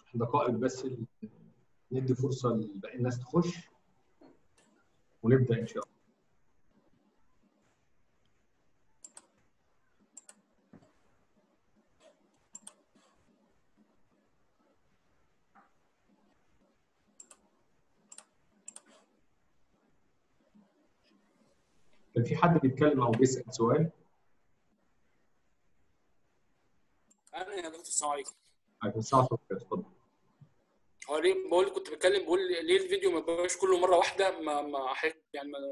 دقائق بس ال- ندي فرصه لباقي الناس تخش ونبدا ان شاء الله كان في حد بيتكلم او بيسال سؤال انا يا دكتور السلام عليكم عليكم السلام ورحمه الله اتفضل هو ليه بقول كنت بتكلم بقول ليه الفيديو ما يبقاش كله مره واحده ما ما حك- يعني ما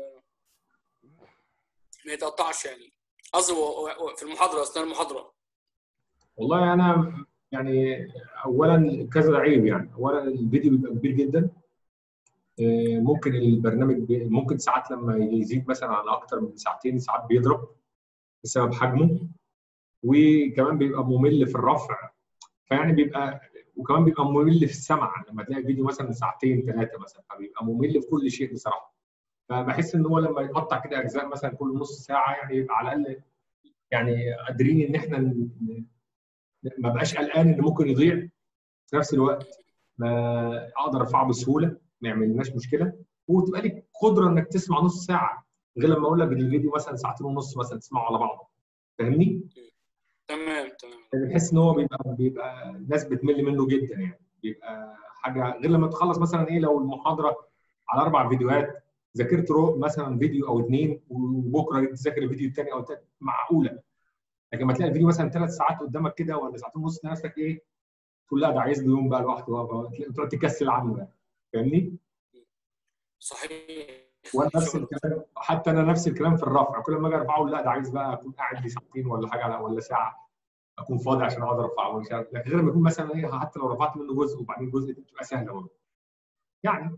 ما يتقطعش يعني قصدي و- و- في المحاضره اثناء المحاضره والله انا يعني اولا كذا عيب يعني اولا الفيديو بيبقى كبير جدا آه، ممكن البرنامج بي- ممكن ساعات لما يزيد مثلا على اكتر من ساعتين ساعات بيضرب بسبب حجمه وكمان بيبقى ممل في الرفع فيعني بيبقى وكمان بيبقى ممل في السمع لما تلاقي فيديو مثلا ساعتين ثلاثه مثلا فبيبقى ممل في كل شيء بصراحه فبحس ان هو لما يتقطع كده اجزاء مثلا كل نص ساعه يعني يبقى على الاقل يعني قادرين ان احنا ن- ما بقاش قلقان ان ممكن يضيع في نفس الوقت ما اقدر ارفعه بسهوله ما يعملناش مشكله وتبقى لك قدره انك تسمع نص ساعه غير لما اقول لك الفيديو مثلا ساعتين ونص مثلا تسمعه على بعضه فاهمني؟ تمام تمام يعني بحس ان هو بيبقى بيبقى الناس بتمل منه جدا يعني بيبقى حاجه غير لما تخلص مثلا ايه لو المحاضره على اربع فيديوهات ذاكرت رو مثلا فيديو او اثنين وبكره تذاكر الفيديو الثاني او الثالث معقوله لكن ما تلاقي الفيديو مثلا ثلاث ساعات قدامك كده ولا ساعتين ونص تلاقي نفسك ايه تقول لا ده عايز له يوم بقى لوحده بقى تلاقي- تقعد تكسل عنه يعني فاهمني؟ صحيح وانا نفس شغل. الكلام حتى انا نفس الكلام في الرفع كل ما اجي ارفعه لا ده عايز بقى اكون قاعد لي ساعتين ولا حاجه لا ولا ساعه اكون فاضي عشان اقعد ارفعه مش عارف لكن غير ما يكون مثلا ايه حتى لو رفعت منه جزء وبعدين جزء دي بتبقى سهله برضه يعني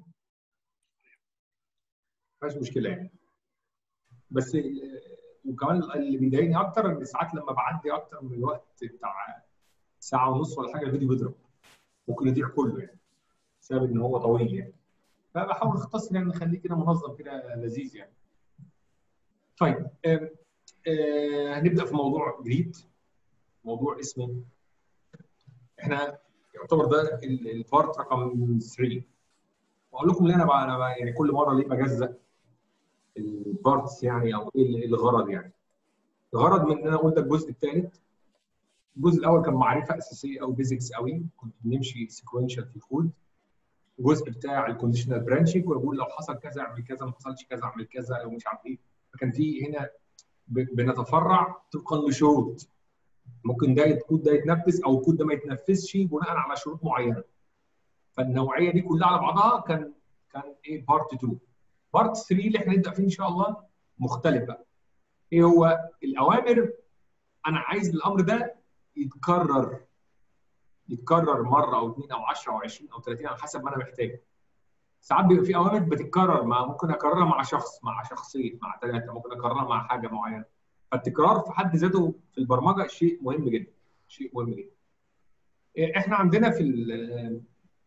مفيش مشكله يعني بس ال- وكمان اللي بيضايقني اكتر ان ساعات لما بعدي اكتر من الوقت بتاع ساعه ونص ولا حاجه الفيديو بيضرب ممكن يضيع كله يعني بسبب ان هو طويل يعني فبحاول اختصر يعني نخليه كده منظم كده لذيذ يعني طيب آم، آه، هنبدا في موضوع جديد موضوع اسمه احنا يعتبر ده ال- البارت رقم 3 واقول لكم ليه انا بقى انا بقى يعني كل مره ليه بجزء البارتس يعني او ايه ال- الغرض يعني الغرض من ان انا اقول ده الجزء الثالث الجزء الاول كان معرفه اساسيه او بيزكس قوي كنت بنمشي سيكونشال في الكود الجزء بتاع الكونديشنال برانشنج واقول لو حصل كذا اعمل كذا ما حصلش كذا اعمل كذا لو مش عارف ايه فكان في هنا ب- بنتفرع طبقا لشروط ممكن ده الكود ده يتنفذ او الكود ده ما يتنفذش بناء على شروط معينه فالنوعيه دي كلها على بعضها كان كان ايه بارت 2 بارت 3 اللي احنا نبدا فيه ان شاء الله مختلف بقى ايه هو الاوامر انا عايز الامر ده يتكرر يتكرر مره او اثنين او 10 او 20 او 30 على حسب ما انا محتاج ساعات بيبقى في اوامر بتتكرر مع ممكن اكررها مع شخص مع شخصين مع ثلاثه ممكن اكررها مع حاجه معينه فالتكرار في حد ذاته في البرمجه شيء مهم جدا شيء مهم جدا إيه، احنا عندنا في ال-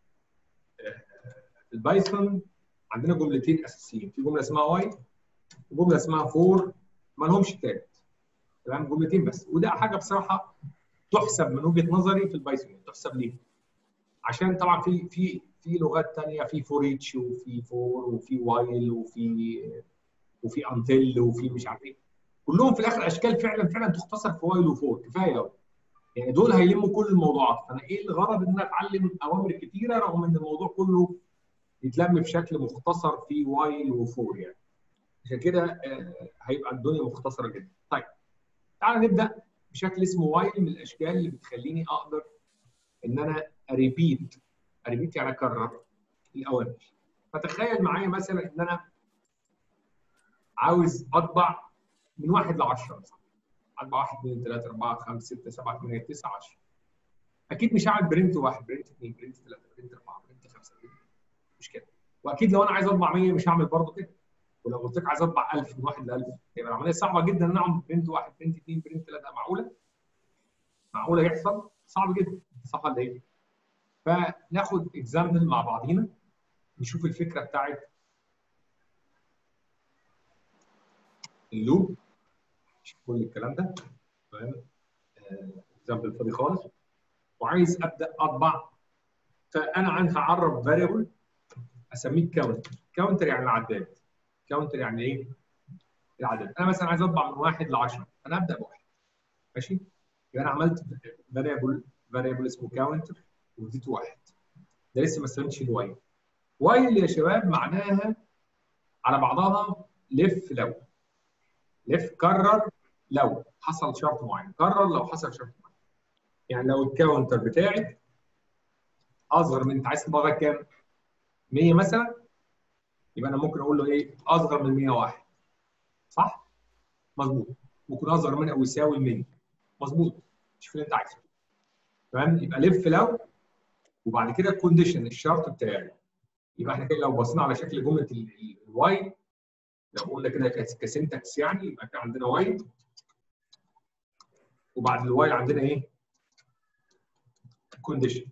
في البايثون عندنا جملتين اساسيين في جمله اسمها واي وجمله اسمها فور ما لهمش تالت تمام جملتين بس وده حاجه بصراحه تحسب من وجهه نظري في البايثون تحسب ليه؟ عشان طبعا في في في لغات ثانيه في فور ايتش وفي فور وفي وايل وفي وفي انتل وفي مش عارف ايه كلهم في الاخر اشكال فعلا فعلا تختصر في وايل وفور كفايه قوي يعني دول هيلموا كل الموضوعات فانا ايه الغرض ان انا اتعلم اوامر كتيره رغم ان الموضوع كله يتلم في شكل مختصر في وايل وفور يعني عشان كده آه، هيبقى الدنيا مختصره جدا طيب تعالى نبدا بشكل اسمه وايل من الاشكال اللي بتخليني اقدر ان انا اريبيت اريبيت يعني اكرر الاوامر فتخيل معايا مثلا ان انا عاوز اطبع من واحد ل 10 مثلا اطبع 1 2 3 4 5 6 7 8 9 10 اكيد مش هعمل برنت واحد برنت اثنين برنت ثلاثه برنت اربعه برنت خمسه برنت مش كده واكيد لو انا عايز اطبع 100 مش هعمل برضه كده ولو قلت لك عايز اطبع 1000 من واحد ل 1000 يبقى العمليه صعبه جدا ان انا اعمل برنت واحد برنت اثنين برنت ثلاثه معقوله؟ معقوله يحصل؟ صعب جدا صح ولا ايه؟ فناخد اكزامبل مع بعضينا نشوف الفكره بتاعت اللوب مش كل الكلام ده تمام اكزامبل فاضي خالص وعايز ابدا اطبع فانا عندي هعرف فاريبل اسميه كاونتر كاونتر يعني العداد كاونتر يعني ايه؟ العدد انا مثلا عايز اطبع من واحد ل 10 انا ابدا بواحد ماشي؟ يبقى انا عملت فاريبل فاريبل اسمه كاونتر واديت واحد ده لسه ما استخدمتش الواي وايل يا شباب معناها على بعضها لف لو لف كرر لو حصل شرط معين كرر لو حصل شرط معين يعني لو الكاونتر بتاعك اصغر من انت عايز تبقى لغايه كام 100 مثلا يبقى انا ممكن اقول له ايه اصغر من 101 صح مظبوط ممكن اصغر من او يساوي ال 100 مظبوط شوف اللي انت عايزه تمام يبقى لف لو وبعد كده الكونديشن الشرط بتاعي يبقى احنا كده لو بصينا على شكل جمله الواي لو قلنا كده كسنتكس يعني يبقى كده عندنا واي وبعد الواي عندنا ايه؟ كونديشن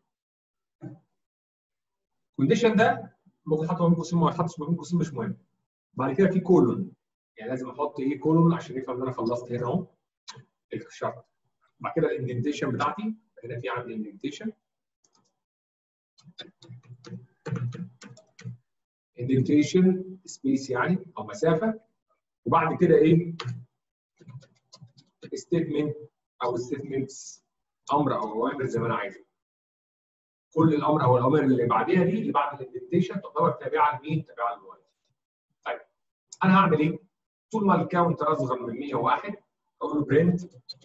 الكونديشن ده ممكن احطه ما بين قوسين ما يتحطش ما بين قوسين مش مهم بعد كده في كولون يعني لازم احط ايه كولون عشان يفهم ان انا خلصت هنا اهو الشرط بعد كده الاندنتيشن بتاعتي هنا في عندي اندنتيشن اندنتيشن سبيس يعني او مسافه وبعد كده ايه ستيتمنت او ستيتمنتس امر او اوامر زي ما انا عايز كل الامر او الاوامر اللي بعديها دي اللي بعد الاندنتيشن تعتبر تابعه لمين؟ تابعه للواي. طيب انا هعمل ايه؟ طول ما الكاونتر اصغر من 101 اقول له برنت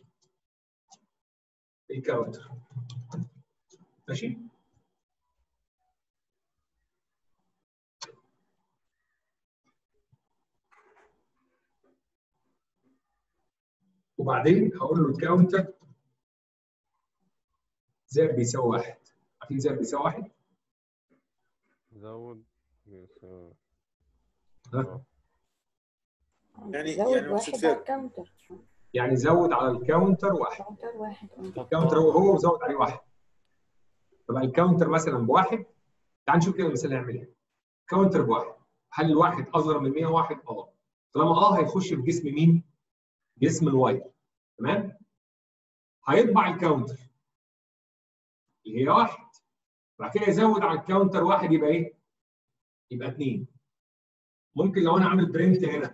الكاونتر ماشي؟ وبعدين هقول له الكاونتر زائد بيساوي واحد عارفين زائد بيساوي واحد؟ زود بيساوي ها؟ يعني- زود يعني واحد مقصود على فين؟ الكاونتر يعني زود على الكاونتر واحد كاونتر واحد اه. الكاونتر هو هو وزود عليه واحد فبقى الكاونتر مثلا بواحد تعال نشوف كده المثال هيعمل ايه كاونتر بواحد هل الواحد اصغر من 101 اه طالما اه هيخش في جسم مين جسم الواي تمام هيطبع الكاونتر اللي هي واحد بعد كده يزود على الكاونتر واحد يبقى ايه يبقى اثنين ممكن لو انا عامل برنت هنا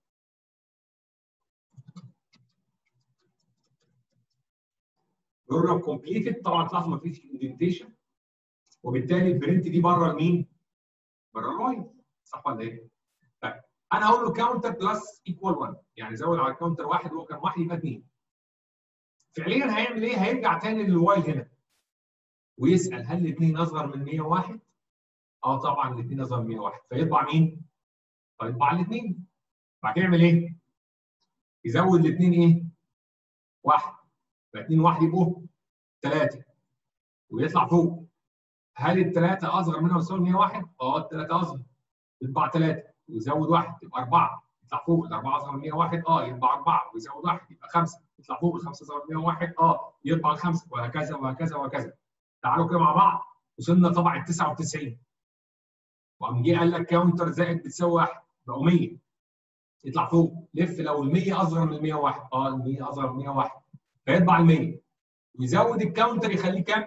بروجرام كومبليتد طبعا تلاحظ ما فيش اندنتيشن وبالتالي البرنت دي بره مين؟ بره الواي صح ولا ايه؟ طيب انا هقول له كاونتر بلس ايكوال 1 يعني زود على الكاونتر واحد وهو كان واحد يبقى اثنين فعليا هيعمل ايه؟ هيرجع تاني للوايل هنا ويسال هل الاثنين اصغر من 101؟ اه طبعا الاثنين اصغر من 101 فيطبع مين؟ فيطبع الاثنين بعد كده يعمل ايه؟ يزود الاثنين ايه؟ واحد فاثنين واحد يبقوا ثلاثه ويطلع فوق هل الثلاثه اصغر منها ويساوي 101؟ اه الثلاثه اصغر يطبع ثلاثه ويزود واحد يبقى اربعه يطلع فوق الاربعه اصغر من 101 اه يطبع اربعه ويزود واحد يبقى خمسه يطلع فوق الخمسه اصغر من 101 اه يطبع الخمسه وهكذا وهكذا وهكذا تعالوا كده مع بعض وصلنا طبع ال 99 وقام جه قال لك كاونتر زائد بتساوي واحد بقوا 100 يطلع فوق لف لو ال 100 اصغر من 101 اه ال 100 اصغر من 101 فيطبع ال 100 ويزود الكاونتر يخليه كام؟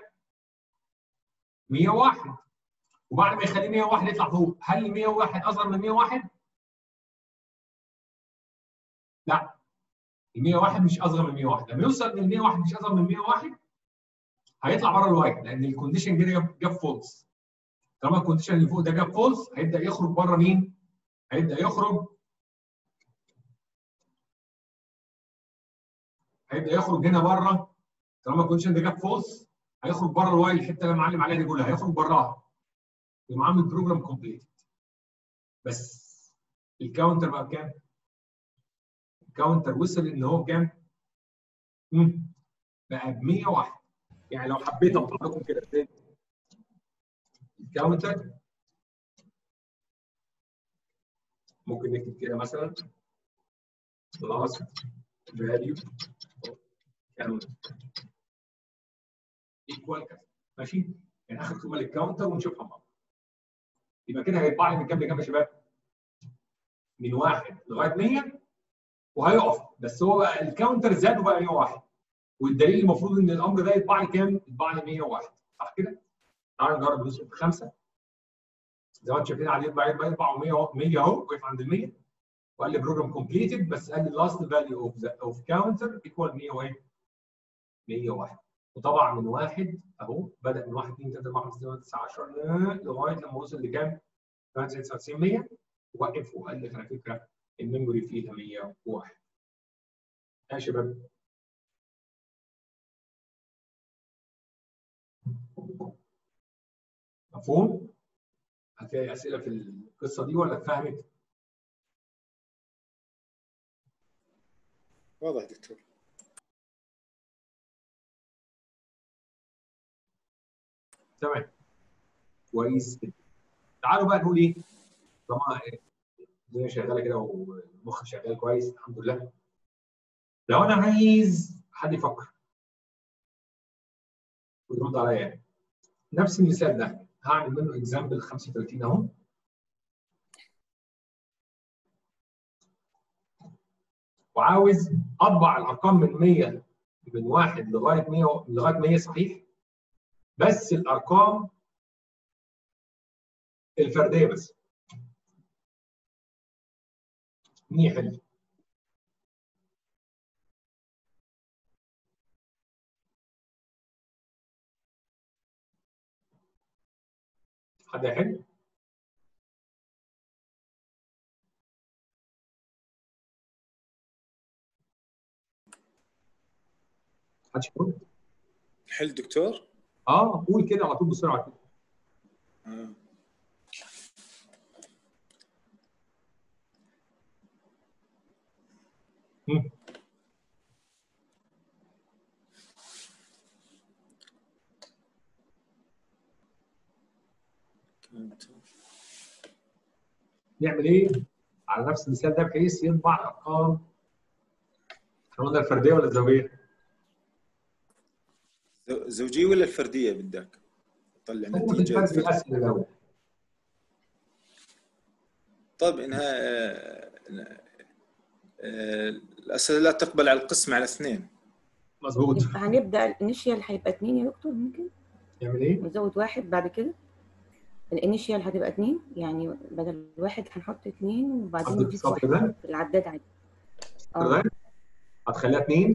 101 وبعد ما يخليه 101 يطلع فوق هل ال 101 اصغر من 101 لا ال 101 مش اصغر من 101 لما يوصل من 101 مش اصغر من 101 هيطلع بره الوايت لان الكونديشن كده جاب, جاب فولس طالما الكونديشن اللي فوق ده جاب فولس هيبدا يخرج بره مين هيبدا يخرج هيبدا يخرج هنا بره طالما الكونديشن ده جاب فولس هيخرج بره الواي الحته اللي معلم عليها دي كلها هيخرج براها يبقى عامل بروجرام كومبليت بس الكاونتر بقى بكام؟ الكاونتر وصل ان هو بكام؟ مم. بقى ب 101 يعني لو حبيت اطلع لكم كده ازاي الكاونتر ممكن نكتب كده مثلا last value count equal كذا ماشي؟ يعني اخر قيمه للكاونتر ونشوفها مع بعض يبقى كده هيطبع لي من كام لكام يا شباب؟ من واحد لغايه 100 وهيقف بس هو بقى الكاونتر زاد وبقى 101 والدليل المفروض ان الامر ده يطبع لي كام؟ يطبع لي 101 صح كده؟ تعالوا نجرب ندوس في خمسه زي ما انتم شايفين عليه بقى يطبع 100 100 اهو وقف عند ال 100 وقال لي بروجرام كومبليتد بس قال لي لاست فاليو اوف اوف كاونتر ايكوال 100 وايه؟ 101 وطبعا من واحد اهو بدا من 1 2 3 4 5 6 7 10 لغايه لما وصل لكام؟ 99 100 وقف وقال لي على فكره الميموري فيها 101 يا شباب مفهوم؟ هتلاقي اسئله في القصه دي ولا اتفهمت؟ واضح دكتور تمام كويس جدا تعالوا بقى نقول ايه؟ طبعا الدنيا شغاله كده والمخ شغال كويس الحمد لله لو انا عايز حد يفكر ويرد عليا يعني نفس المثال ده هعمل منه اكزامبل 35 اهو وعاوز اطبع الارقام من 100 من 1 لغايه 100 لغايه 100 صحيح بس الارقام الفرديه بس مين يحل؟ حد يحل؟ حد يقول؟ حل دكتور اه قول كده على طول بسرعه كده آه. مم. نعمل ايه؟ على نفس المثال ده بحيث يطبع الارقام احنا قلنا الفرديه ولا الزوجيه؟ زو- زوجية ولا الفردية بدك؟ طلع هو نتيجة الفرد فرد. الاسهل الاول طيب انها آه، آه، الاسئله لا تقبل على القسم على اثنين مظبوط يبقى هنبدا الانيشيال هيبقى اتنين يا دكتور ممكن نعمل ايه؟ نزود واحد بعد كده الانيشيال هتبقى اتنين يعني بدل واحد هنحط اتنين وبعدين قصدك نضيف السطر واحد ده؟ في العداد عادي اه تمام؟ هتخليها اثنين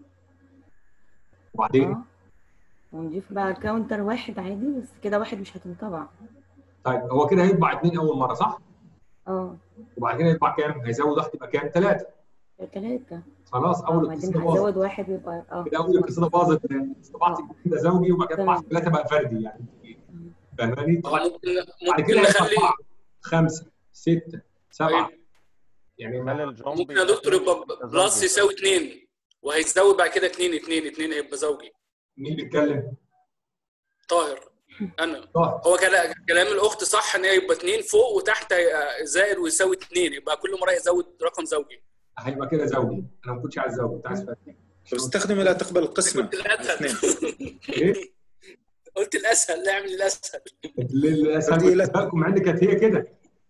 وبعدين اه ونضيف بقى الكاونتر واحد عادي بس كده واحد مش هتنطبع طيب هو كده هيطبع اثنين اول مره صح؟ اه وبعد كده يطبع كام؟ هيزود واحد يبقى كام؟ ثلاثه ثلاثة خلاص اه اول بعدين القصه باظت هزود واحد يبقى اه كده اول القصه باظت طبعت ده زوجي وبعد كده طبعت تمام. ثلاثه بقى فردي يعني فاهماني؟ آه، طبعا ممكن بعد ممكن كده هيبقى نخلي أربعة، خمسه سته سبعه طيب. يعني خلي ما الجامب ممكن يا دكتور يبقى بلس يساوي اثنين وهيزود بعد كده اثنين اثنين اثنين هيبقى زوجي مين بيتكلم؟ طاهر انا طاهر هو كلا- كلام الاخت صح ان هي يبقى اثنين فوق وتحت هيبقى زائد ويساوي اثنين يبقى كل مره يزود رقم زوجي هيبقى كده زوجي انا ما كنتش عايز زوجي كنت عايز فردي طب استخدم لا تقبل القسمه قلت على الاسهل اثنين ايه؟ قلت الاسهل لا اعمل الاسهل للاسف فردي لا. بالكم مع ان كانت هي كده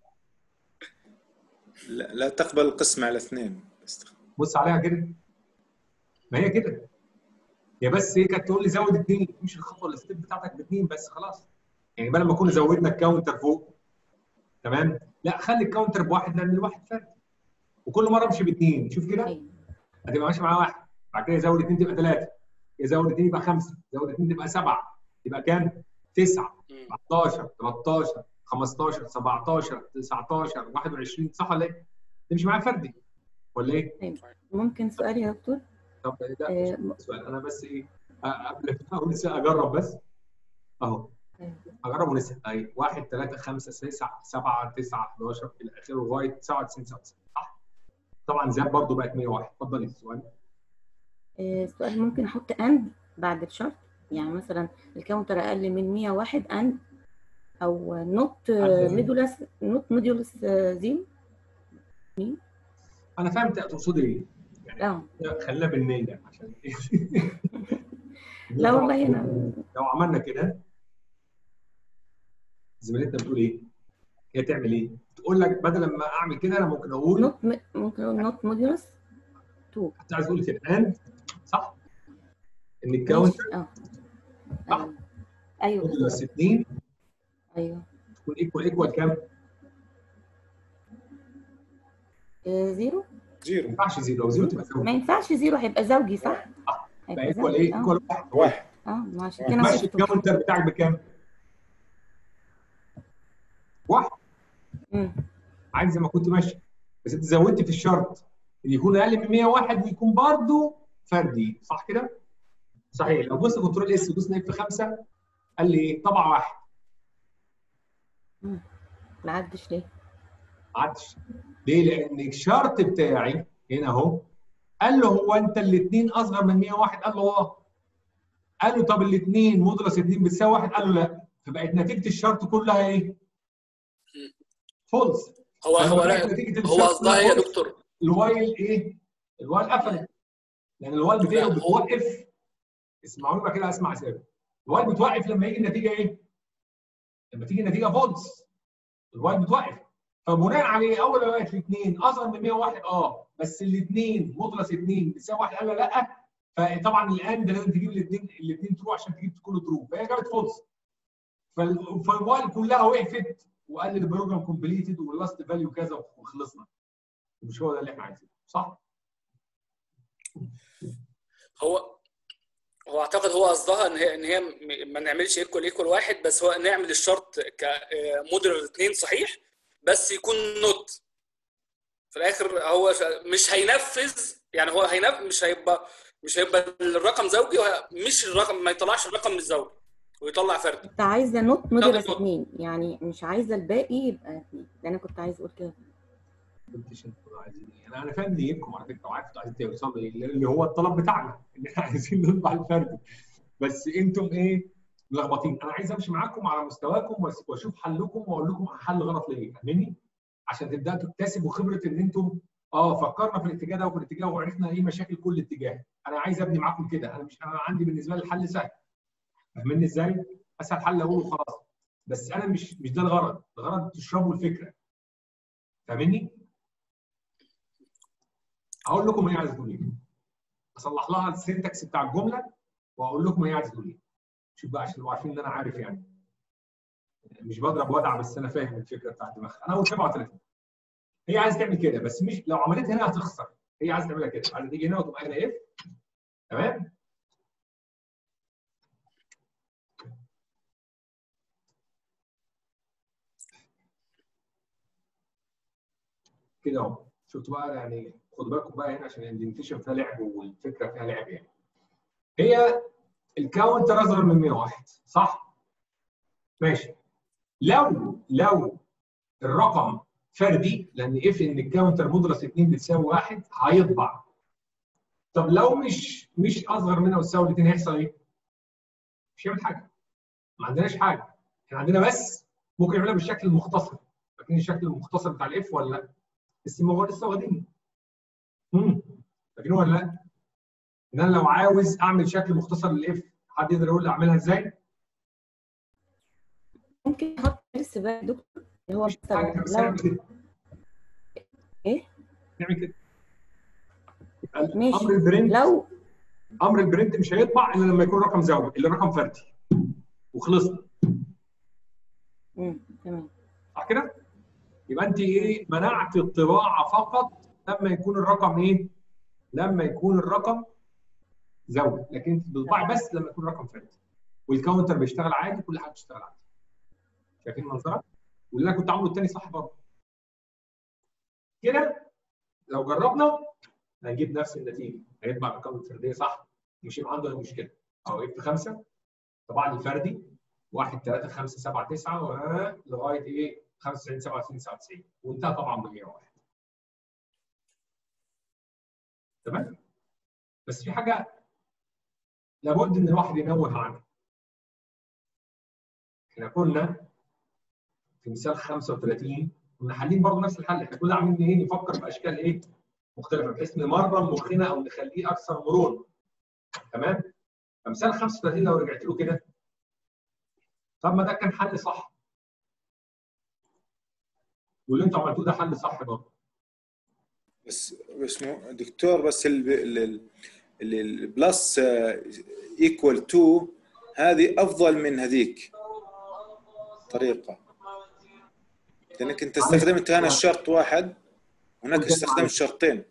لا, لا تقبل القسمه على اثنين استخدم. بص عليها كده ما هي كده هي بس هي كانت تقول لي زود اثنين مش الخطوه الستيب بتاعتك باثنين بس خلاص يعني بدل ما كنا زودنا الكاونتر فوق تمام لا خلي الكاونتر بواحد لان الواحد فرد وكل مره امشي باثنين شوف كده أيوة. هتبقى ماشي معاه واحد بعد كده يزود اثنين تبقى ثلاثه يزود اثنين يبقى خمسه يزود اثنين تبقى سبعه يبقى كام؟ تسعه مم. 14 13 15 17 19 21 صح ولا ايه؟ تمشي معاه فردي ولا ايه؟ ممكن سؤال يا دكتور طب ده آه، مش سؤال انا بس ايه آه، قبل ما اقول لسه اجرب بس اهو اجرب ونسال اي 1 3 5 9 7 9 11 الى اخره لغايه 97 97 صح؟ طبعا زاد برضه بقت 101 اتفضلي السؤال آه، السؤال ممكن احط اند بعد الشرط يعني مثلا الكاونتر اقل من 101 اند او نوت عدد. ميدولس نوت ميدولس زيرو انا فهمت تقصدي ايه اه خلينا بالنيه عشان ايه لا والله انا لو عملنا كده زميلتنا بتقول ايه؟ هي تعمل ايه؟ تقول لك بدل ما اعمل كده انا ممكن اقول نوت ممكن اقول نوت موديولس 2 كنت عايز اقول كده اند صح؟ ان الكاونتر اه صح. آه. ايوه مودولس 2 ايوه تكون ايكوال ايكوال كام؟ آه، زيرو ما زيرو ينفعش زيرو لو زيرو تبقى زيرو ما ينفعش زيرو هيبقى زوجي صح؟ يبقى هيبقى ايكوال زوجي ايه؟ اه ايكوال واحد واحد اه ما عشان كده ماشي شفته الكاونتر بتاعك بكام؟ واحد مم. عادي زي ما كنت ماشي بس انت زودت في الشرط ان يكون اقل من 101 ويكون برضه فردي صح كده؟ صحيح لو بص كنترول اس ودوسنا اف 5 قال لي ايه؟ طبعا واحد ما عدش ليه؟ ما عادش ليه؟ لان الشرط بتاعي هنا اهو قال له هو انت الاثنين اصغر من 101 قال له اه قال له طب الاثنين مودولس 2 بتساوي واحد قال له لا فبقت نتيجه الشرط كلها ايه؟ فولس هو هو لا نتيجه هو الشرط قصدها كلها ايه يا false. دكتور؟ الوايل ايه؟ الوايل قفلت لان الوايل بتاعه لا، هو- بتوقف اسمعوني بقى كده اسمع اسئله الوايل بتوقف لما يجي النتيجه ايه؟ لما تيجي النتيجه فولس الوايل بتوقف فبناء عليه اول ما بقت الاثنين اصغر من 101 اه بس الاثنين مودولس 2 بتساوي واحد قال له لا فطبعا الان ده لازم تجيب الاثنين الاثنين ترو عشان تجيب كله ترو فهي جابت فولس فال- فالوايل كلها وقفت وقال لي البروجرام كومبليتد واللاست فاليو كذا وخلصنا مش هو ده اللي احنا عايزينه صح؟ هو هو اعتقد هو قصدها ان هي ان هي م- ما نعملش ايكوال ايكوال واحد بس هو نعمل الشرط كموديل اثنين صحيح بس يكون نوت في الاخر هو ش- مش هينفذ يعني هو هينفذ مش هيبقى مش هيبقى الرقم زوجي وه- مش الرقم ما يطلعش الرقم مش زوجي ويطلع فردي كنت عايزه نوت مودولس نوت. اتنين يعني مش عايزه الباقي يبقى اتنين ده انا كنت عايزه اقول كده كنتش انتوا عايزين ايه انا انا فاهم نيتكم على فكره وعارف انتوا عايزين توصلوا ايه اللي هو الطلب بتاعنا ان احنا عايزين نطبع الفردي بس انتم ايه ملخبطين انا عايز امشي معاكم على مستواكم وأس- واشوف حلكم واقول لكم حل غلط ليه فاهمني عشان تبداوا تكتسبوا خبره ان انتم اه فكرنا في الاتجاه ده وفي الاتجاه وعرفنا ايه مشاكل كل اتجاه انا عايز ابني معاكم كده انا مش انا عندي بالنسبه لي الحل سهل فاهمني ازاي اسهل حل اقوله خلاص بس انا مش مش ده الغرض الغرض تشربوا الفكره فاهمني هقول لكم هي عايزه تقول ايه اصلح لها السنتكس بتاع الجمله واقول لكم هي عايزه تقول ايه شوف بقى عشان تبقوا عارفين ان انا عارف يعني مش بضرب ودع بس انا فاهم الفكره بتاعت دماغها انا اول 37 هي عايزه تعمل كده بس مش لو عملت هنا هتخسر هي عايزه تعملها كده عايزه تيجي هنا وتبقى هنا اف تمام كده اهو شفتوا بقى يعني خدوا بالكم بقى هنا عشان الاندنتيشن فيها لعب والفكره فيها لعب يعني هي الكاونتر اصغر من 101 صح؟ ماشي لو لو الرقم فردي لان اف ان الكاونتر مودولس 2 بتساوي 1 هيطبع طب لو مش مش اصغر منها وتساوي الاثنين هيحصل ايه؟ مش هيعمل حاجه ما عندناش حاجه احنا عندنا بس ممكن نعملها بالشكل المختصر فاكرين الشكل المختصر بتاع الاف ولا لا؟ بس ما هو لسه واخدينه امم فاكرين ولا لا؟ ان انا لو عاوز اعمل شكل مختصر للاف حد يقدر يقول لي اعملها ازاي؟ ممكن احط درس بقى يا دكتور اللي هو مش حاجه مثلا بس لو نعمل كده ايه نعمل كده يبقى ماشي. امر البرنت لو امر البرنت مش هيطبع الا لما يكون رقم زوجي الا رقم فردي وخلصنا مم. تمام صح كده؟ يبقى انت ايه منعت الطباعه فقط لما يكون الرقم ايه؟ لما يكون الرقم زوجي لكن انت بتطبعي بس لما يكون الرقم فردي والكاونتر بيشتغل عادي كل حاجه بتشتغل عادي شايفين المنظره؟ واللي انا كنت عامله التاني صح برضه كده لو جربنا هنجيب نفس النتيجه هيطبع الارقام الفرديه صح مش هيبقى عنده اي مشكله او اف 5 طبعا الفردي 1 3 5 7 9 لغايه ايه 95 97 99 وانتهى طبعا ب 101 تمام بس في حاجه لابد ان الواحد ينوه عنها احنا كنا في مثال 35 كنا حالين برضه نفس الحل احنا كنا عاملين ايه نفكر في اشكال ايه مختلفه بحيث نمرن مخنا او نخليه اكثر مرونه تمام فمثال 35 لو رجعت له كده طب ما ده كان حل صح واللي انتوا عملتوه ده حل صح برضه بس بس مو دكتور بس ال- ال- ال- ال- البلس ايكوال تو هذه افضل من هذيك طريقه لانك انت استخدمت هنا الشرط واحد هناك استخدمت شرطين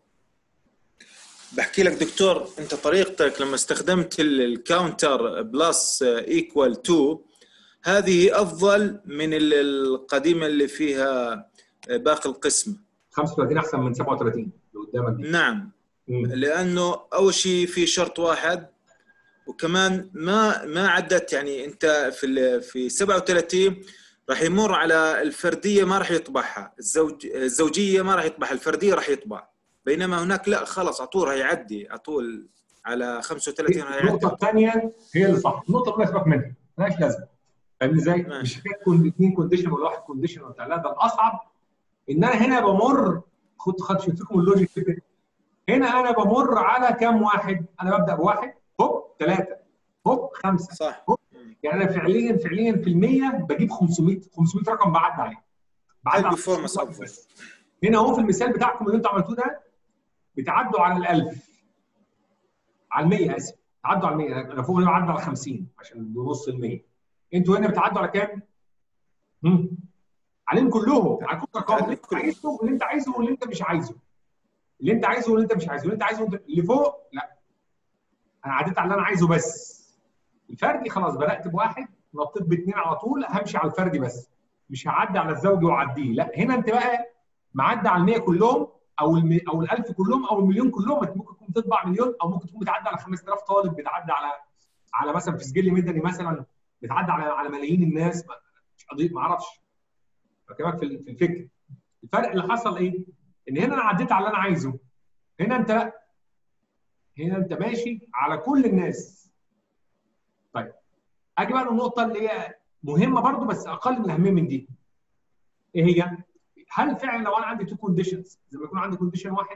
بحكي لك دكتور انت طريقتك لما استخدمت ال- الكاونتر بلس ايكوال 2 هذه افضل من ال- القديمه اللي فيها باقي القسم 35 احسن من 37 اللي قدامك دي نعم مم. لانه اول شيء في شرط واحد وكمان ما ما عدت يعني انت في ال- في 37 راح يمر على الفرديه ما راح يطبعها الزوج الزوجيه ما راح يطبعها الفرديه راح يطبع بينما هناك لا خلص على طول راح يعدي على طول على 35 راح النقطه يعدي الثانيه هي اللي صح النقطه الاولى سيبك منها مالهاش لازمه فاهمني ازاي؟ ماشي. مش حكايه كون اثنين كونديشن ولا واحد كونديشن ولا لا ده الاصعب ان انا هنا بمر خد خد شفتكم اللوجيك كده هنا انا بمر على كام واحد؟ انا ببدا بواحد هوب ثلاثه هوب خمسه صح يعني انا فعليا فعليا في المية بجيب 500 500 رقم بعدي عليه بعدي على البرفورمانس 500 أفضل. بس. هنا اهو في المثال بتاعكم اللي انتوا عملتوه ده بتعدوا على ال 1000 على ال 100 اسف تعدوا على ال 100 انا فوق هنا بعدوا على 50 عشان ده نص ال 100 انتوا هنا بتعدوا على كام؟ هم؟ عليهم كلهم على كل الارقام اللي انت عايزه واللي انت عايزه واللي انت مش عايزه اللي انت عايزه واللي انت مش عايزه واللي انت عايزه واللي- اللي فوق لا انا عديت على اللي انا عايزه بس الفردي خلاص بدات بواحد نطيت باثنين على طول همشي على الفردي بس مش هعدي على الزوجي واعديه لا هنا انت بقى معدي على ال 100 كلهم او الم... او ال 1000 كلهم او المليون كلهم انت ممكن تكون تطبع مليون او ممكن تكون بتعدي على 5000 طالب بتعدي على على مثلا في سجل مدني مثلا بتعدي على على ملايين الناس ما- مش قضيه ما اعرفش بكلمك في ال- في الفكر الفرق اللي حصل ايه؟ ان هنا انا عديت على اللي انا عايزه هنا انت لا هنا انت ماشي على كل الناس طيب اجي بقى للنقطه اللي هي مهمه برضو بس اقل من الاهميه من دي ايه هي؟ هل فعلا لو انا عندي تو كونديشنز زي ما يكون عندي كونديشن واحد؟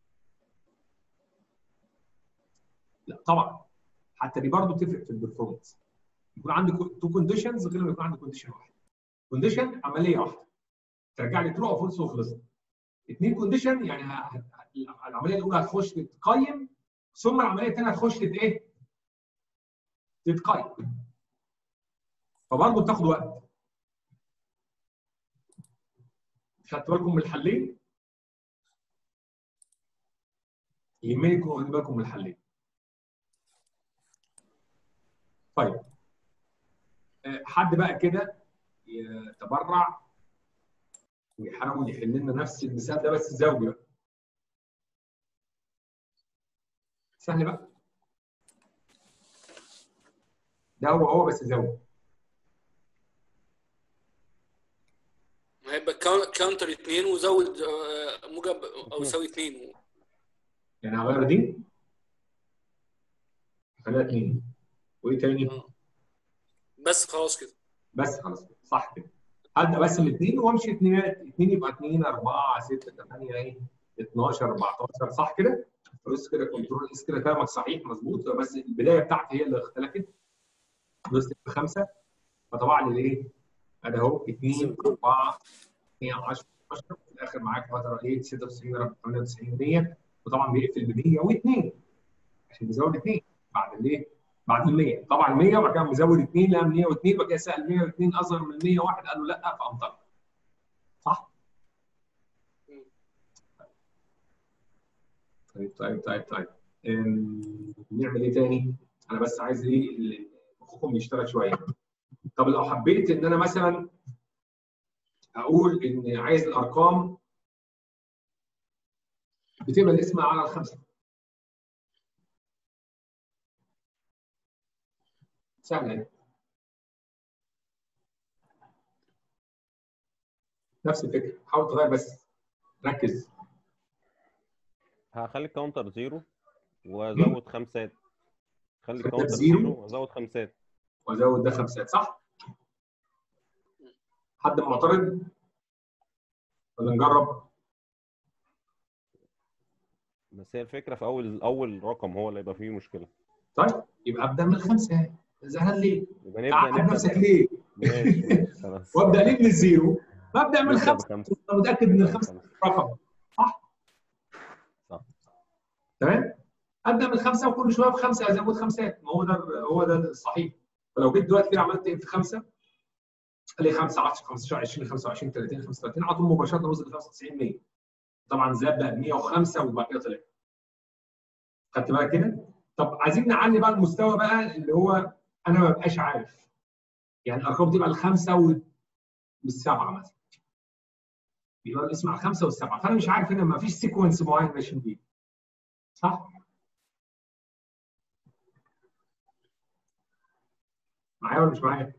لا طبعا حتى دي برضو بتفرق في البرفورمانس يكون عندي تو كونديشنز غير لما يكون عندي كونديشن واحد كونديشن عمليه واحده ترجع لي ترو او فولس وخلصت اثنين كونديشن يعني ه- ه- العمليه الاولى هتخش تتقيم ثم العمليه الثانيه هتخش تت ايه؟ تتقيم فبرضه بتاخد وقت خدت بالكم من الحلين؟ يهمني تكونوا واخدين بالكم من الحلين. طيب آه، حد بقى كده يتبرع ويحاول يحل لنا نفس المثال ده بس زوجي بقى. سهل بقى. ده هو هو بس زوجي. هيبقى كاون- كاونتر 2 وزود آه، موجب او يساوي 2 يعني هغير دي خليها اثنين وايه تاني؟ بس خلاص كده بس خلاص صح كده هبدا بس الاثنين وامشي اثنينات اثنين يبقى اثنين اربعه سته ثمانيه ايه 12 14 صح كده؟ بص كده كنترول اس كده كلامك صحيح مظبوط بس البدايه بتاعتي هي اللي اختلفت دوست بخمسه فطبع لي الايه؟ ادي اهو 2 4 2 10 10 في الاخر معاك فتره ايه 96 رقم 98 100 وطبعا بيقفل ب 102 عشان بيزود 2 بعد الايه؟ بعد ال 100 طبعا ال 100 وبعد كده مزود 2 لقى 102 بقى كده سال 102 اصغر من 101 قال له لا فقام طلع صح؟ طيب طيب طيب طيب أم، نعمل ايه تاني؟ انا بس عايز ايه ال- مخكم يشتغل شويه طب لو حبيت ان انا مثلا اقول ان عايز الارقام بتبقى الاسم على الخمسه سهله اهي نفس الفكره حاول تغير بس ركز هخلي الكاونتر زيرو وازود خمسات خلي خمسات الكاونتر زيرو؟ زيرو وازود خمسات وازود ده خمسات صح؟ حد معترض؟ ولا نجرب؟ بس هي الفكره في اول اول رقم هو اللي يبقى فيه مشكله طيب يبقى ابدا من الخمسه زهقان ليه؟ يبقى نبدا تعقد نبدا نفسك ليه؟ ماشي ماشي خلاص وابدا ليه من الزيرو؟ ببدا من نبدأ الخمسه بخمسة. انا متاكد ان نبدأ الخمسه بخمسة. رقم صح؟ صح. تمام؟ ابدا من خمسه وكل شويه بخمسه ازود خمسات ما هو ده هو ده الصحيح فلو جيت دلوقتي كده عملت اف 5 قال لي 5 10 15 20 25 30 35 على طول مباشره وصل ل 95 100 طبعا زاد بقى 105 وبعد كده طلع خدت بالك كده؟ طب عايزين نعلي بقى المستوى بقى اللي هو انا ما ببقاش عارف يعني الارقام تبقى الخمسه والسبعه مثلا يبقى الاسم على الخمسه والسبعه فانا مش عارف هنا ما فيش سيكونس معين ماشي بيه صح؟ معايا ولا مش معايا؟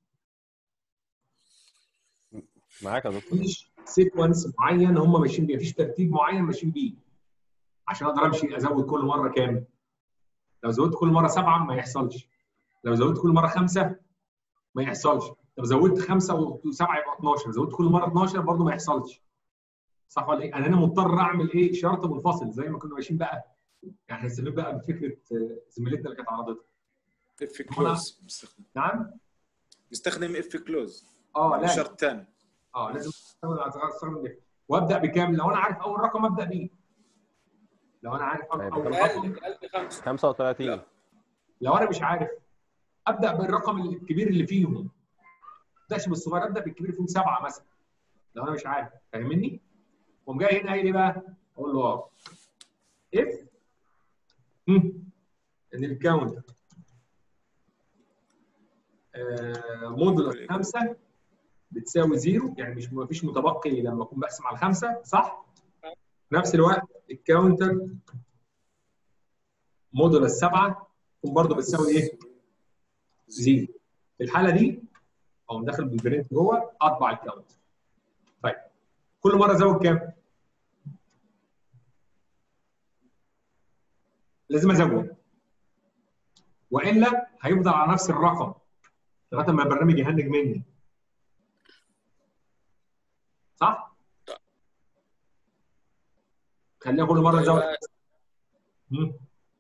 معاك يا دكتور مفيش سيكونس معين هم ماشيين بيه مفيش ترتيب معين ماشيين بيه عشان اقدر امشي ازود كل مره كام؟ لو زودت كل مره سبعه ما يحصلش لو زودت كل مره خمسه ما يحصلش لو زودت خمسه وسبعه يبقى 12 زودت كل مره 12 برضه ما يحصلش صح ولا ايه؟ انا هنا مضطر اعمل ايه؟ شرط منفصل زي ما كنا ماشيين بقى يعني هنستفيد بقى بفكره آه، زميلتنا اللي كانت عرضتها اف كلوز نستخدم نعم؟ نستخدم اف كلوز اه لا شرط ثاني اه لازم استخدم استخدم ده وابدا بكام؟ لو انا عارف اول رقم ابدا بيه لو انا عارف طيب. اول رقم اقل اقل خمسه 35 لا. لو انا مش عارف ابدا بالرقم الكبير اللي فيهم ما ابداش بالصغير ابدا بالكبير فيهم سبعه مثلا لو انا مش عارف فاهمني؟ قوم جاي هنا قايل ايه بقى؟ اقول له اه اف ان الكاونت مودولس 5 بتساوي زيرو يعني مش مفيش متبقي لما اكون بقسم على الخمسه صح؟ في نفس الوقت الكاونتر مودولس 7 تكون برضه بتساوي ايه؟ زيرو في الحاله دي اقوم داخل بالبرنت جوه اطبع الكاونت طيب كل مره ازود كام؟ لازم ازود والا هيفضل على نفس الرقم لغايه ما البرنامج يهنج مني صح؟ خلينا كل مره نزود مم.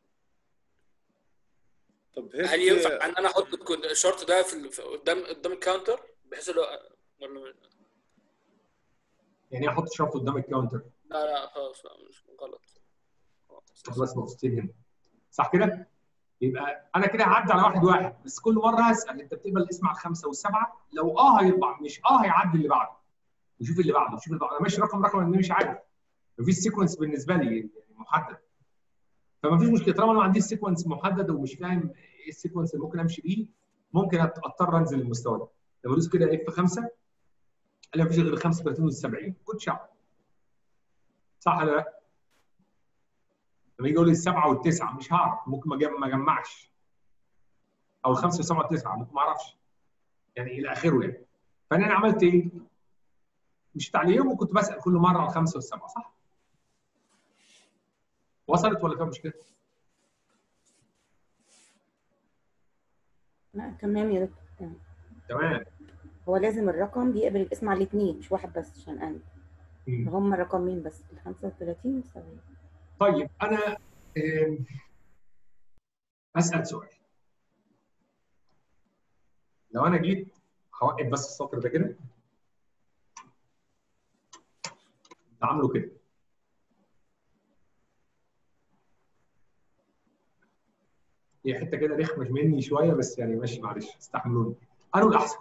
طب هيك هل ينفع ان انا احط الكود- الشرط ده في ال- في- قدام قدام الكاونتر بحيث انه ولا يعني ايه احط شرط قدام الكاونتر لا لا خلاص لا مش غلط بس نقطتين هنا صح كده؟ يبقى انا كده هعدي على واحد واحد بس كل مره هسال انت بتقبل الاسم على الخمسه والسبعه لو اه هيطبع مش اه هيعدي اللي بعده وشوف اللي بعده وشوف اللي بعده انا ماشي رقم رقم انا مش عارف مفيش سيكونس بالنسبه لي يعني محدد فما فيش مشكله طالما انا ما عنديش سيكونس محدد ومش فاهم ايه السيكونس اللي ممكن امشي بيه ممكن أت- اضطر انزل المستوى ده لما ادوس كده اف 5 قال لي مفيش غير 35 وال 70 كنت شعب صح ولا لا؟ لما يجي يقول لي السبعه والتسعه مش هعرف ممكن ما أجم- ما اجمعش او الخمسه والسبعه والتسعه ممكن ما اعرفش يعني الى اخره يعني فانا أنا عملت ايه؟ مش عليهم وكنت بسال كل مره على الخمسه والسبعه صح؟ وصلت ولا فيها مشكله؟ لا تمام يا دكتور تمام. تمام هو لازم الرقم بيقبل الاسم على الاثنين مش واحد بس عشان انا مم. هم الرقمين بس ال 35 و 70 طيب انا آم، اسال سؤال لو انا جيت هوقف بس السطر ده كده تعامله كده هي حته كده رخمه مني شويه بس يعني ماشي معلش استحملوني انا الاحسن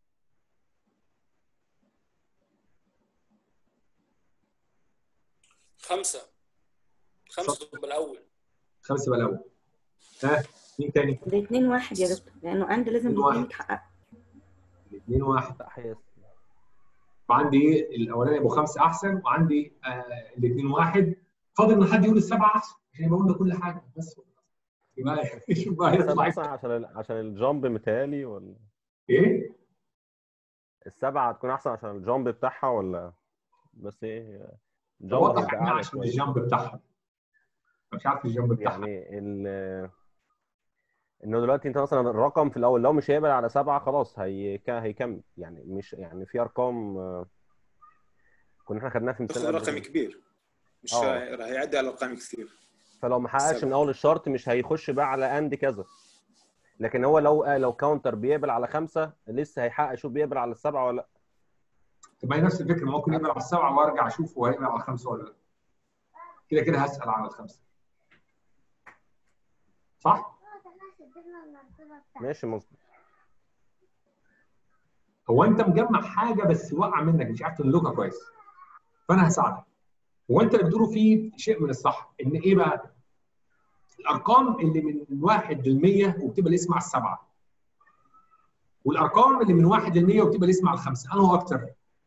خمسه خمسه تبقى الاول خمسه بقى الاول ها مين تاني؟ ده 2 1 يا دكتور لانه عند لازم اتنين واحد. الاثنين يتحققوا الاثنين واحد تحية وعندي ايه الاولاني ابو خمسه احسن وعندي آه الاثنين واحد فاضل ان حد يقول السبعه احسن عشان يبقى قلنا كل حاجه بس يبقى شوف بقى السبعة هيطلع مثلا عشان ال- عشان الجامب متهيألي ولا ايه؟ السبعة هتكون أحسن عشان الجامب بتاعها ولا بس إيه الجامب واضح هيبقى احنا أعلى عشان شوية الجنب بتاعها مش عارف الجنب بتاعها يعني ال انه دلوقتي انت مثلا الرقم في الاول لو مش هيقبل على سبعه خلاص هي هيكمل يعني مش يعني في ارقام آه، كنا احنا خدناها في مثال تاخذ قبل رقم كده. كبير مش آه. راح راح يعدي على ارقام كثير فلو ما حققش السبعة. من اول الشرط مش هيخش بقى على اند كذا لكن هو لو آه، لو كاونتر بيقبل على خمسه لسه هيحقق شوف بيقبل على السبعه ولا لا تبقى هي نفس الفكره ممكن يقبل على السبعه وارجع اشوف هو هيقبل على الخمسه ولا لا كده كده هسال على الخمسه صح؟ ماشي مظبوط هو انت مجمع حاجه بس واقعه منك مش عارف تملكها كويس فانا هساعدك هو انت اللي بتقوله فيه شيء من الصح ان ايه بقى؟ الارقام اللي من 1 ل 100 وبتبقى الاسم على السبعه والارقام اللي من 1 ل 100 وبتبقى الاسم على الخمسه انه اكتر؟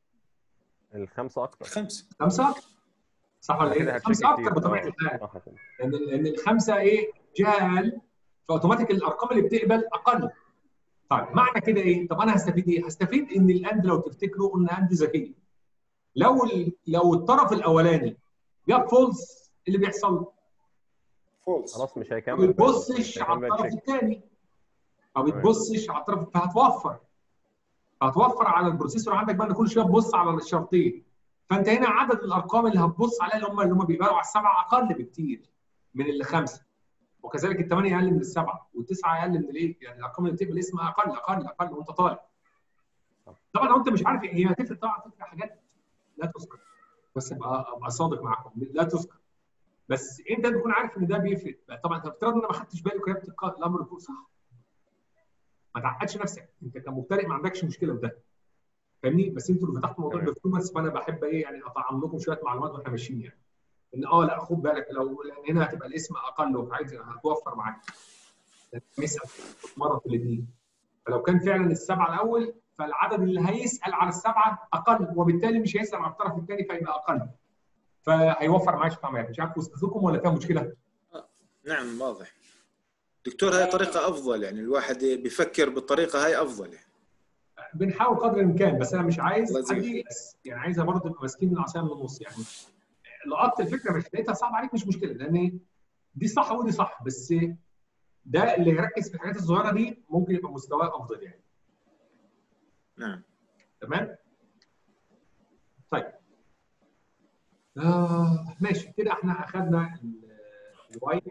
الخمسه اكتر خمسه خمسه اكتر صح ولا كده ايه؟ هتشيك خمسه كتير. اكتر بطبيعه آه، الحال صح كده. لان لان الخمسه ايه؟ جهه اقل فاوتوماتيك الارقام اللي بتقبل اقل طيب معنى كده ايه؟ طب انا هستفيد ايه؟ هستفيد ان الاند لو تفتكروا قلنا اند ذكيه لو ال- لو الطرف الاولاني جاب فولس اللي بيحصل فولس خلاص مش ما هيكمل بتبصش مش على هيكمل الطرف check. الثاني ما تمام. بتبصش على الطرف فهتوفر هتوفر على البروسيسور عندك بقى ان كل شويه تبص على الشرطين فانت هنا عدد الارقام اللي هتبص عليها اللي هم اللي هم بيبقوا على السبعه اقل بكتير من اللي خمسه وكذلك الثمانيه اقل من السبعه والتسعه اقل من الايه يعني الارقام اللي بتبقى الاسم اقل اقل اقل وانت طالع طبعا لو انت مش عارف هي هتفرق طبعا هتفرق حاجات لا تذكر بس ابقى ابقى صادق معاكم لا تذكر بس انت تكون عارف ان ده بيفرق طبعا انت افترض ان انا ما خدتش بالي وكتبت الق- الامر فوق صح ما تعقدش نفسك انت كمبتدئ ما عندكش مشكله في ده فاهمني بس انتوا اللي فتحتوا موضوع تمام. البرفورمانس فانا بحب ايه يعني اطعم لكم شويه معلومات واحنا ماشيين يعني ان اه لا خد بالك لو لان هنا هتبقى الاسم اقل وعايز هتوفر معاك نسال مره في الاثنين فلو كان فعلا السبعه الاول فالعدد اللي هيسال على السبعه اقل وبالتالي مش هيسال على الطرف الثاني فيبقى اقل فهيوفر معايا شويه عمليات مش عارف وصلت لكم ولا فيها مشكله؟ نعم واضح دكتور هاي طريقه افضل يعني الواحد بيفكر بالطريقه هاي افضل يعني بنحاول قدر الامكان بس انا مش عايز الله يجزيك حد ييأس يعني عايزها برضه تبقى ماسكين العصايه من النص يعني لقطت الفكره مش لقيتها صعب عليك مش مشكله لان دي صح ودي صح بس ده اللي يركز في الحاجات الصغيره دي ممكن يبقى مستواه افضل يعني نعم تمام؟ طيب آه ماشي كده احنا اخذنا ال- الواي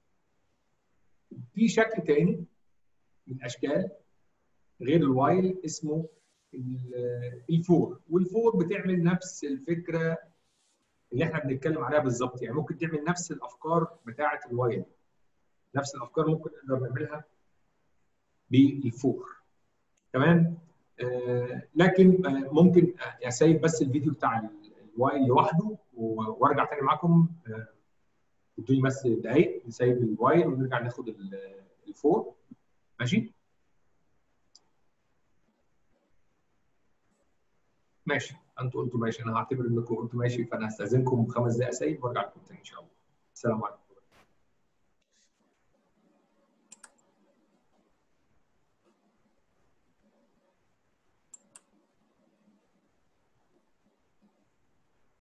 في شكل تاني من الاشكال غير الوايل اسمه ال- الفور والفور بتعمل نفس الفكره اللي احنا بنتكلم عليها بالظبط يعني ممكن تعمل نفس الافكار بتاعه الوايل نفس الافكار ممكن نقدر نعملها بالفور تمام آه لكن آه ممكن آه، اسيب بس الفيديو بتاع ال- الوايل لوحده و- وارجع تاني معاكم آه، ادوني بس دقايق نسيب الوايل ونرجع ناخد ال- الفور ماشي ماشي انتوا قلتوا ماشي انا هعتبر انكم قلتوا ماشي فانا هستاذنكم خمس دقائق سايب وارجع لكم تاني ان شاء الله السلام عليكم